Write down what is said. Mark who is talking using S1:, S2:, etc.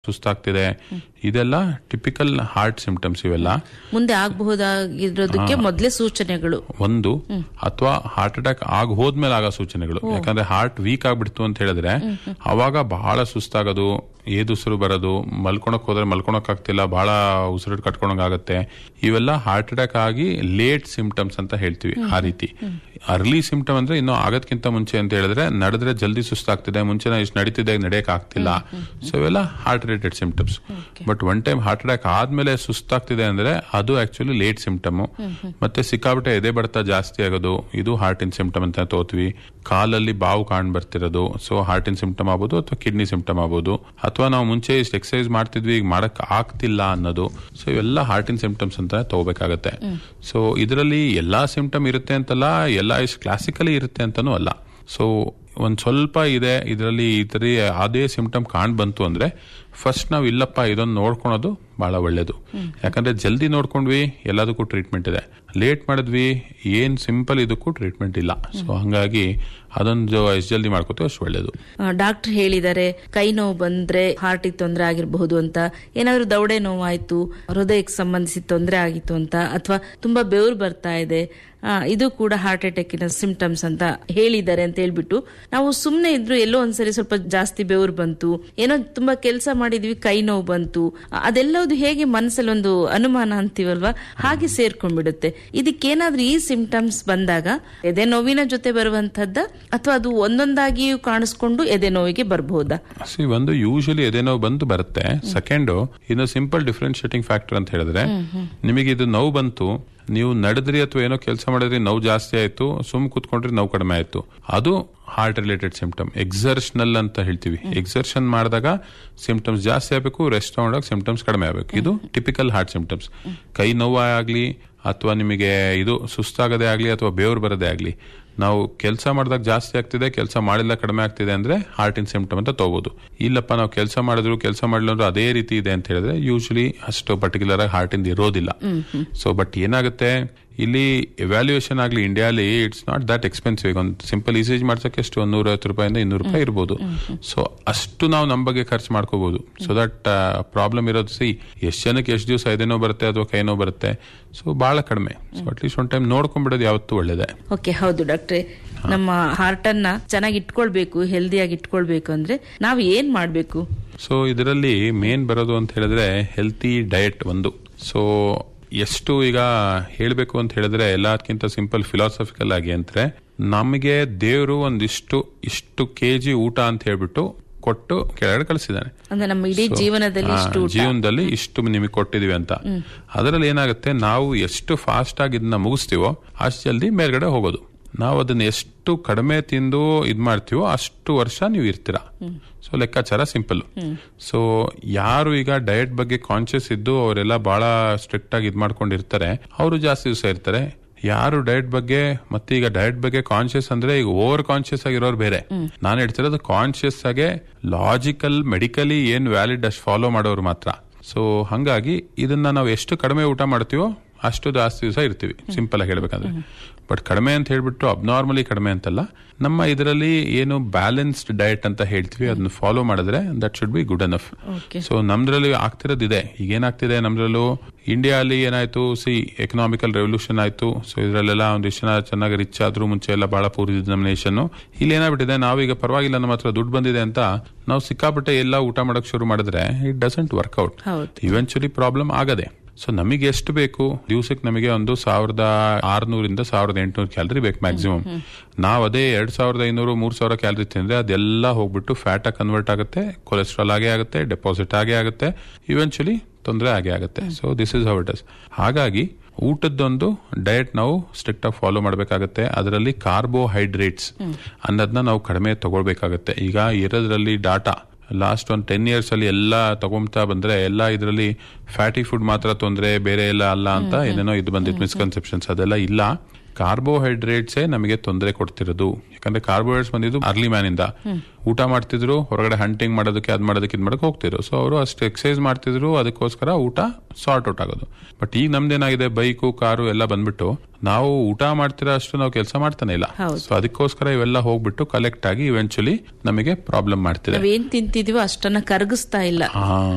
S1: ಸುಸ್ತಾಗ್ತಿದೆ ಇದೆಲ್ಲ typical heart symptoms ಇವೆಲ್ಲ
S2: ಮುಂದೆ ಆಗಬಹುದಾಗಿರೋದಕ್ಕೆ ಮೊದಲೇ ಸೂಚನೆಗಳು
S1: ಒಂದು ಅಥವಾ ಹಾರ್ಟ್ ಅಟ್ಯಾಕ್ ಆಗ ಹೋದ್ಮೇಲೆ ಆಗೋ ಸೂಚನೆಗಳು ಯಾಕಂದ್ರೆ ಹಾರ್ಟ್ ವೀಕ್ ಆಗ್ಬಿಡ್ತು ಅಂತ ಹೇಳಿದ್ರೆ ಅವಾಗ ಬಹಳ ಸುಸ್ತಾಗೋದು ಏದುಸಿರು ಬರೋದು ಮಲ್ಕೊಳಕ್ ಹೋದ್ರೆ ಮಲ್ಕೊಳಕ್ ಆಗ್ತಿಲ್ಲ ಬಹಳ ಉಸಿರು ಕಟ್ಕೊಳಕ್ ಆಗುತ್ತೆ ಇವೆಲ್ಲ ಹಾರ್ಟ್ ಅಟ್ಯಾಕ್ ಆಗಿ ಲೇಟ್ ಸಿಂಪ್ಟಮ್ಸ್ ಅಂತ ಹೇಳ್ತೀವಿ ಆ ರೀತಿ ಅರ್ಲಿ ಸಿಂಪ್ಟಮ್ ಅಂದ್ರೆ ಇನ್ನು ಆಗೋದ್ಕಿಂತ ಮುಂಚೆ ಅಂತ ಹೇಳಿದ್ರೆ ನಡೆದ್ರೆ ಜಲ್ದಿ ಸುಸ್ತಾಗ್ತಿದೆ ಮುಂಚೆ ಇಷ್ಟು ನಡೀತಿದ್ದೆ ನಡೆಯಕ್ ಆಗ್ತಿಲ್ಲ ಸೊ ಇವೆಲ್ಲ heart related symptoms but one time heart attack ಆದ್ಮೇಲೆ ಸುಸ್ತಾಗ್ತಿದೆ ಅಂದ್ರೆ ಅದು ಆಕ್ಚುಲಿ ಲೇಟ್ ಸಿಂಪ್ಟಮ್ ಮತ್ತೆ ಸಿಕ್ಕಾಬಿಟ್ಟೆ ಎದೆ ಬಡ್ತ ಜಾಸ್ತಿ ಆಗೋದು ಇದು ಹಾರ್ಟ್ ಇನ್ ಸಿಂಪ್ಟಮ್ ಅಂತ ತೋತ್ವಿ ಕಾಲಲ್ಲಿ ಬಾವು ಕಾಣ್ ಬರ್ತಿರೋದು ಸೊ ಹಾರ್ಟ್ ಇನ್ ಸಿಂಪ್ಟಮ್ ಆಗ್ಬೋದು ಅಥವಾ ಕಿಡ್ನಿ ಸಿಂಪ್ಟಮ್ ಆಗ್ಬೋದು ಅಥವಾ ನಾವು ಮುಂಚೆ ಇಷ್ಟು ಎಕ್ಸರ್ಸೈಸ್ ಮಾಡ್ತಿದ್ವಿ ಈಗ ಮಾಡಕ್ ಆಗ್ತಿಲ್ಲ ಅನ್ನೋದು ಸೊ ಇವೆಲ್ಲ ಹಾರ್ಟ್ ಇನ್ ಸಿಂಪ್ಟಮ್ಸ್ ಅಂತ ತಗೋಬೇಕಾಗತ್ತೆ ಸೊ ಇದರಲ್ಲಿ ಎಲ್ಲಾ ಸಿಂಪ್ಟಮ್ ಇರುತ್ತೆ ಅಂತಲ್ಲ ಎಲ್ಲ ಇಷ್ಟು ಕ್ಲಾಸಿಕಲಿ ಇರುತ್ತೆ ಅಂತಾನೂ ಅಲ್ಲ ಸೊ ಒಂದ್ ಸ್ವಲ್ಪ ಇದೆ ಇದರಲ್ಲಿ ಈ ತರ ಅದೇ ಸಿಂಪ್ಟಮ್ ಕಾಣ್ ಬಂತು ಅಂದ್ರೆ ಫಸ್ಟ್ ನಾವು ಇಲ್ಲಪ್ಪ ಇದೊಂದು ನೋಡ್ಕೊಳೋದು ಬಹಳ ಒಳ್ಳೇದು ಯಾಕಂದ್ರೆ ಜಲ್ದಿ ನೋಡ್ಕೊಂಡ್ವಿ ಎಲ್ಲದಕ್ಕೂ ಟ್ರೀಟ್ಮೆಂಟ್ ಇದೆ ಲೇಟ್ ಮಾಡಿದ್ವಿ ಏನ್ ಸಿಂಪಲ್ ಇದಕ್ಕೂ ಟ್ರೀಟ್ಮೆಂಟ್ ಇಲ್ಲ ಸೊ ಹಂಗಾಗಿ ಅದೊಂದು ಎಷ್ಟು ಜಲ್ದಿ ಮಾಡ್ಕೋತೀವಿ ಅಷ್ಟು ಒಳ್ಳೇದು
S2: ಡಾಕ್ಟರ್ ಹೇಳಿದ್ದಾರೆ ಕೈ ನೋವು ಬಂದ್ರೆ ಹಾರ್ಟ್ ತೊಂದರೆ ಆಗಿರಬಹುದು ಅಂತ ಏನಾದ್ರೂ ದೌಡೆ ನೋವಾಯ್ತು ಹೃದಯಕ್ಕೆ ಸಂಬಂಧಿಸಿ ತೊಂದರೆ ಆಗಿತ್ತು ಅಂತ ಅಥವಾ ತುಂಬಾ ಬೆವರು ಬರ್ತಾ ಇದೆ ಆ, ಇದು ಕೂಡ ಹಾರ್ಟ್ ಅಟ್ಯಾಕಿನ ಸಿಂಪ್ಟಮ್ಸ್ ಅಂತ ಹೇಳಿದ್ದಾರೆ ಅಂತ ಹೇಳ್ಬಿಟ್ಟು ನಾವು ಸುಮ್ಮನೆ ಇದ್ರು ಎಲ್ಲೋ ಒಂದ್ಸರಿ ಸ್ವಲ್ಪ ಜಾಸ್ತಿ ಬೆವರು ಬಂತು ಏನೋ ತುಂಬಾ ಕೆಲಸ ಮಾಡಿದ್ವಿ ಕೈ ನೋವು ಬಂತು ಆ, ಅದೆಲ್ಲವುದು ಹೇಗೆ ಮನಸ್ಸಲ್ಲಿ ಒಂದು ಅನುಮಾನ ಅಂತೀವಲ್ವಾ ಹಾಗೆ ಸೇರ್ಕೊಂಡ್ಬಿಡುತ್ತೆ ಇದಕ್ಕೇನಾದ್ರೂ ಈ ಸಿಂಪ್ಟಮ್ಸ್ ಬಂದಾಗ ಎದೆ ನೋವಿನ ಜೊತೆ ಬರುವಂತದ್ದ ಅಥವಾ ಅದು ಒಂದೊಂದಾಗಿಯೂ ಕಾಣಿಸ್ಕೊಂಡು ಎದೆ ನೋವಿಗೆ ಬರಬಹುದಾ
S1: ಸಿ ಒಂದು ಯೂಶಲಿ ಎದೆನೋ ಬಂದು ಬರುತ್ತೆ ಸೆಕೆಂಡ್ ಇನ್ನು ಸಿಂಪಲ್ ಡಿಫ್ರೆನ್ಶಿಯೇಟಿಂಗ್ ಫ್ಯಾಕ್ಟರ್ ಅಂತ ಹೇಳಿದ್ರೆ ನಿಮಗೆ ಇದು ನೋವು ಬಂತು ನೀವು ನಡೆದ್ರಿ ಅಥವಾ ಏನೋ ಕೆಲಸ ಮಾಡಿದ್ರಿ ನೋವು ಜಾಸ್ತಿ ಆಯ್ತು ಸುಮ್ ಕೂತ್ಕೊಂಡ್ರಿ ನೋವು ಕಡಿಮೆ ಆಯ್ತು ಅದು ಹಾರ್ಟ್ ರಿಲೇಟೆಡ್ ಸಿಂಪ್ಟಮ್ ಎಕ್ಸರ್ಷನಲ್ ಅಂತ ಹೇಳ್ತೀವಿ ಎಕ್ಸರ್ಷನ್ ಮಾಡಿದಾಗ ಸಿಂಪ್ಟಮ್ಸ್ ಜಾಸ್ತಿ ಆಗಬೇಕು ರೆಸ್ಟ್ ತಗೊಂಡಾಗ ಸಿಂಪ್ಟಮ್ಸ್ ಕಡಿಮೆ ಆಗಬೇಕು ಇದು ಟಿಪಿಕಲ್ ಹಾರ್ಟ್ ಸಿಂಪ್ಟಮ್ಸ್ ಕೈ ನೋವು ಆಗ್ಲಿ ಅಥವಾ ನಿಮಗೆ ಇದು ಸುಸ್ತಾಗದೇ ಆಗ್ಲಿ ಅಥವಾ ಬೇವ್ರು ಬರದೇ ಆಗ್ಲಿ ನಾವು ಕೆಲಸ ಮಾಡಿದಾಗ ಜಾಸ್ತಿ ಆಗ್ತಿದೆ ಕೆಲಸ ಮಾಡಿಲ್ಲ ಕಡಿಮೆ ಆಗ್ತಿದೆ ಅಂದ್ರೆ ಹಾರ್ಟ್ ಇನ್ ಸಿಂಪ್ಟಮ್ ಅಂತ ತಗೋಬಹುದು ಇಲ್ಲಪ್ಪ ನಾವು ಕೆಲಸ ಮಾಡಿದ್ರು ಕೆಲಸ ಮಾಡಿಲ್ಲ ಅಂದ್ರೆ ಅದೇ ರೀತಿ ಇದೆ ಅಂತ ಹೇಳಿದ್ರೆ ಯೂಶಲಿ ಅಷ್ಟು ಪರ್ಟಿಕ್ಯುಲರ್ ಆಗಿ ಹಾರ್ಟ್ ಇಂದ ಇರೋದಿಲ್ಲ ಸೊ ಬಟ್ ಏನಾಗುತ್ತೆ ಇಲ್ಲಿ ಎವ್ಯಾಲ್ಯೂಯೇಷನ್ ಆಗ್ಲಿ ಇಂಡಿಯಾಲಿ ಇಟ್ಸ್ ನಾಟ್ ದಟ್ ಎಕ್ಸ್ಪೆನ್ಸಿವ್ ಒಂದು ಸಿಂಪಲ್ ಇಸೇಜ್ ಮಾಡ್ಸಕ್ಕೆ ಎಷ್ಟು ಒಂದು ನೂರೈವತ್ತು ರೂಪಾಯಿಂದ ಇನ್ನೂರು ರೂಪಾಯಿ ಇರ್ಬೋದು ಸೊ ಅಷ್ಟು ನಾವು ನಮ್ಮ ಬಗ್ಗೆ ಖರ್ಚು ಮಾಡ್ಕೋಬಹುದು ಸೊ ದಟ್ ಪ್ರಾಬ್ಲಮ್ ಇರೋದು ಸಿ ಎಷ್ಟು ಜನಕ್ಕೆ ಎಷ್ಟು ದಿವಸ ಐದೇನೋ ಬರುತ್ತೆ ಅಥವಾ ಕೈನೋ ಬರುತ್ತೆ ಸೊ ಬಹಳ ಕಡಿಮೆ ಸೊ ಅಟ್ಲೀಸ್ಟ್ ಒನ್ ಟೈಮ್ ನೋಡ್ಕೊಂಡ್ಬಿಡೋದು ಯಾವತ್ತೂ ಒಳ್ಳೇದೇ
S2: ಓಕೆ ಹೌದು ಡಾಕ್ಟ್ರೆ ನಮ್ಮ ಹಾರ್ಟ್ ಅನ್ನ ಚೆನ್ನಾಗಿ ಇಟ್ಕೊಳ್ಬೇಕು ಹೆಲ್ದಿಯಾಗಿ ಇಟ್ಕೊಳ್ಬೇಕು ಅಂದ್ರೆ ನಾವು ಏನ್ ಮಾಡ್ಬೇಕು
S1: ಸೊ ಇದರಲ್ಲಿ ಮೇನ್ ಬರೋದು ಅಂತ ಹೇಳಿದ್ರೆ ಹೆಲ್ತಿ ಡಯಟ್ ಒಂದು ಸೊ ಎಷ್ಟು ಈಗ ಹೇಳಬೇಕು ಅಂತ ಹೇಳಿದ್ರೆ ಎಲ್ಲದಕ್ಕಿಂತ ಸಿಂಪಲ್ ಫಿಲಾಸಫಿಕಲ್ ಆಗಿ ಅಂದ್ರೆ ನಮಗೆ ದೇವರು ಒಂದಿಷ್ಟು ಇಷ್ಟು ಕೆಜಿ ಊಟ ಅಂತ ಹೇಳ್ಬಿಟ್ಟು ಕೊಟ್ಟು ಕೆಳಗಡೆ ಕಳಿಸಿದ್ದಾನೆ
S2: ಅಂದ್ರೆ ನಮ್ಮ ಇಡೀ ಜೀವನದಲ್ಲಿ
S1: ಹಾ,
S2: ಇಷ್ಟು ಊಟ.
S1: ಜೀವನದಲ್ಲಿ ಇಷ್ಟು ನಿಮಗೆ ಕೊಟ್ಟಿದೀವಿ ಅಂತ ಅದರಲ್ಲಿ ಏನಾಗುತ್ತೆ ನಾವು ಎಷ್ಟು ಫಾಸ್ಟ್ ಆಗಿ ಇದನ್ನ ಮುಗಿಸ್ತೀವೋ ಅಷ್ಟು ಜಲ್ದಿ ಮೇಲ್ಗಡೆ ಹೋಗೋದು ನಾವು ಅದನ್ನ ಎಷ್ಟು ಕಡಿಮೆ ತಿಂದು ಇದ್ ಮಾಡ್ತೀವೋ ಅಷ್ಟು ವರ್ಷ ನೀವು ಇರ್ತೀರಾ ಸೊ ಲೆಕ್ಕಾಚಾರ ಸಿಂಪಲ್ ಸೊ ಯಾರು ಈಗ ಡಯಟ್ ಬಗ್ಗೆ ಕಾನ್ಶಿಯಸ್ ಇದ್ದು ಅವರೆಲ್ಲ ಬಹಳ ಸ್ಟ್ರಿಕ್ಟ್ ಆಗಿ ಇದ್ ಮಾಡ್ಕೊಂಡಿರ್ತಾರೆ ಅವರು ಜಾಸ್ತಿ ದಿವಸ ಇರ್ತಾರೆ ಯಾರು ಡಯಟ್ ಬಗ್ಗೆ ಮತ್ತೆ ಈಗ ಡಯಟ್ ಬಗ್ಗೆ ಕಾನ್ಶಿಯಸ್ ಅಂದ್ರೆ ಈಗ ಓವರ್ ಕಾನ್ಶಿಯಸ್ ಆಗಿರೋರು ಬೇರೆ ನಾನು ಹೇಳ್ತಿರೋದು ಕಾನ್ಶಿಯಸ್ ಆಗಿ ಲಾಜಿಕಲ್ ಮೆಡಿಕಲಿ ಏನ್ ವ್ಯಾಲಿಡ್ ಅಷ್ಟು ಫಾಲೋ ಮಾಡೋರು ಮಾತ್ರ ಸೊ ಹಂಗಾಗಿ ಇದನ್ನ ನಾವು ಎಷ್ಟು ಕಡಿಮೆ ಊಟ ಮಾಡ್ತೀವೋ ಅಷ್ಟು ಜಾಸ್ತಿ ದಿವಸ ಇರ್ತೀವಿ ಸಿಂಪಲ್ ಆಗಿ ಹೇಳ್ಬೇಕಂದ್ರೆ ಬಟ್ ಕಡಿಮೆ ಅಂತ ಹೇಳ್ಬಿಟ್ಟು ಅಬ್ನಾರ್ಮಲಿ ಕಡಿಮೆ ಅಂತಲ್ಲ ನಮ್ಮ ಇದರಲ್ಲಿ ಏನು ಬ್ಯಾಲೆನ್ಸ್ಡ್ ಡಯಟ್ ಅಂತ ಹೇಳ್ತೀವಿ ಅದನ್ನ ಫಾಲೋ ಮಾಡಿದ್ರೆ that should be good enough
S2: Okay.
S1: So ನಮ್ದ್ರಲ್ಲಿ ಆಗ್ತಿರೋದಿದೆ ಈಗ ಏನಾಗ್ತಿದೆ ನಮ್ದ್ರಲ್ಲೂ ಇಂಡಿಯಾ ಅಲ್ಲಿ ಏನಾಯ್ತು ಸಿ ಎಕನಾಮಿಕಲ್ ರೆವಲ್ಯೂಷನ್ ಆಯ್ತು ಸೊ ಇದ್ರಲ್ಲೆಲ್ಲ ಒಂದಿಷ್ಟು ಜನ ಚೆನ್ನಾಗಿ ರಿಚ್ ಆದ್ರೂ ಮುಂಚೆ ಎಲ್ಲ ಬಹಳ ಪೂರಿದ ನಮ್ಮ ನೇಷನ್ ಇಲ್ಲಿ ಏನಾಗ್ಬಿಟ್ಟಿದೆ ನಾವೀಗ ಪರವಾಗಿಲ್ಲ ನಮ್ಮ ಹತ್ರ ದುಡ್ಡು ಬಂದಿದೆ ಅಂತ ನಾವು ಸಿಕ್ಕಾಪಟ್ಟೆ ಎಲ್ಲ ಊಟ ಮಾಡಕ್ ಶುರು ಮಾಡಿದ್ರೆ ಇಟ್ ಡಸಂಟ್ ವರ್ಕ್ಔಟ್
S2: ಹೌದು.
S1: ಇವೆಂಚುಲಿ ಪ್ರಾಬ್ಲಮ್ ಆಗದೆ ಸೊ ನಮಗೆ ಎಷ್ಟು ಬೇಕು ದಿವಸಕ್ಕೆ ನಮಗೆ ಒಂದು ಸಾವಿರದ ಆರ್ನೂರಿಂದ ಸಾವಿರದ ಎಂಟುನೂರು ಕ್ಯಾಲರಿ ಬೇಕು ಮ್ಯಾಕ್ಸಿಮಮ್ ನಾವು ಅದೇ ಎರಡ್ ಸಾವಿರದ ಐನೂರು ಮೂರ್ ಸಾವಿರ ಕ್ಯಾಲರಿ ತಿಂದ್ರೆ ಅದೆಲ್ಲ ಹೋಗ್ಬಿಟ್ಟು ಫ್ಯಾಟ್ ಆಗಿ ಕನ್ವರ್ಟ್ ಆಗುತ್ತೆ ಕೊಲೆಸ್ಟ್ರಾಲ್ ಆಗೇ ಆಗುತ್ತೆ ಡೆಪಾಸಿಟ್ ಆಗೇ ಆಗುತ್ತೆ ಇವೆಂಚುಲಿ ತೊಂದರೆ ಆಗೇ ಆಗುತ್ತೆ so this is how it is ಹಾಗಾಗಿ ಊಟದ್ದೊಂದು ಡಯಟ್ ನಾವು ಸ್ಟ್ರಿಕ್ಟ್ ಆಗಿ ಫಾಲೋ ಮಾಡಬೇಕಾಗತ್ತೆ ಅದರಲ್ಲಿ ಕಾರ್ಬೋಹೈಡ್ರೇಟ್ಸ್ ಅನ್ನೋದನ್ನ ನಾವು ಕಡಿಮೆ ತಗೊಳ್ಬೇಕಾಗತ್ತೆ ಈಗ ಇರೋದ್ರಲ್ಲಿ ಡಾಟಾ ಲಾಸ್ಟ್ ಒಂದು ಟೆನ್ ಇಯರ್ಸ್ ಅಲ್ಲಿ ಎಲ್ಲ ತಗೊಂತಾ ಬಂದ್ರೆ ಎಲ್ಲ ಇದರಲ್ಲಿ ಫ್ಯಾಟಿ ಫುಡ್ ಮಾತ್ರ ತೊಂದರೆ ಬೇರೆ ಎಲ್ಲ ಅಲ್ಲ ಅಂತ ಏನೇನೋ ಇದು ಬಂದಿತ್ತು ಮಿಸ್ಕನ್ಸೆಪ್ಷನ್ಸ್ ಅದೆಲ್ಲ ಇಲ್ಲ ಕಾರ್ಬೋಹೈಡ್ರೇಟ್ಸೇ ನಮಗೆ ತೊಂದರೆ ಕೊಡ್ತಿರೋದು ಯಾಕಂದ್ರೆ ಕಾರ್ಬೋಹೈಡ್ರೇಟ್ಸ್ ಬಂದಿದ್ದು ಅರ್ಲಿ ಮ್ಯಾನ್ ಇಂದ ಊಟ ಮಾಡ್ತಿದ್ರು ಹೊರಗಡೆ ಹಂಟಿಂಗ್ ಮಾಡೋದಕ್ಕೆ ಅದ್ ಮಾಡೋದಕ್ಕೆ ಇದ್ ಮಾಡಕ್ ಹೋಗ್ತಿದ್ರು ಸೊ ಅವರು ಅಷ್ಟು ಎಕ್ಸರ್ಸೈಸ್ ಮಾಡ್ತಿದ್ರು ಅದಕ್ಕೋಸ್ಕರ ಊಟ ಸಾರ್ಟ್ ಔಟ್ ಆಗೋದು ಬಟ್ ಈಗ ನಮ್ದೇನಾಗಿದೆ ಬೈಕು ಕಾರು ಎಲ್ಲ ಬಂದ್ಬಿಟ್ಟು ನಾವು ಊಟ ಮಾಡ್ತಿರೋ ಅಷ್ಟು ನಾವು ಕೆಲಸ ಮಾಡ್ತಾನೆ ಇಲ್ಲ
S2: ಹೌದು.
S1: ಸೊ ಅದಕ್ಕೋಸ್ಕರ ಇವೆಲ್ಲ ಹೋಗ್ಬಿಟ್ಟು ಕಲೆಕ್ಟ್ ಆಗಿ ಇವೆಂಚುಲಿ ನಮಗೆ ಪ್ರಾಬ್ಲಮ್ ಮಾಡ್ತಿದೆ
S2: ನಾವೇನ್ ತಿಂತಿದೀವೋ ಅಷ್ಟನ್ನ ಕರಗಿಸ್ತಾ ಇಲ್ಲ
S1: ಹಾ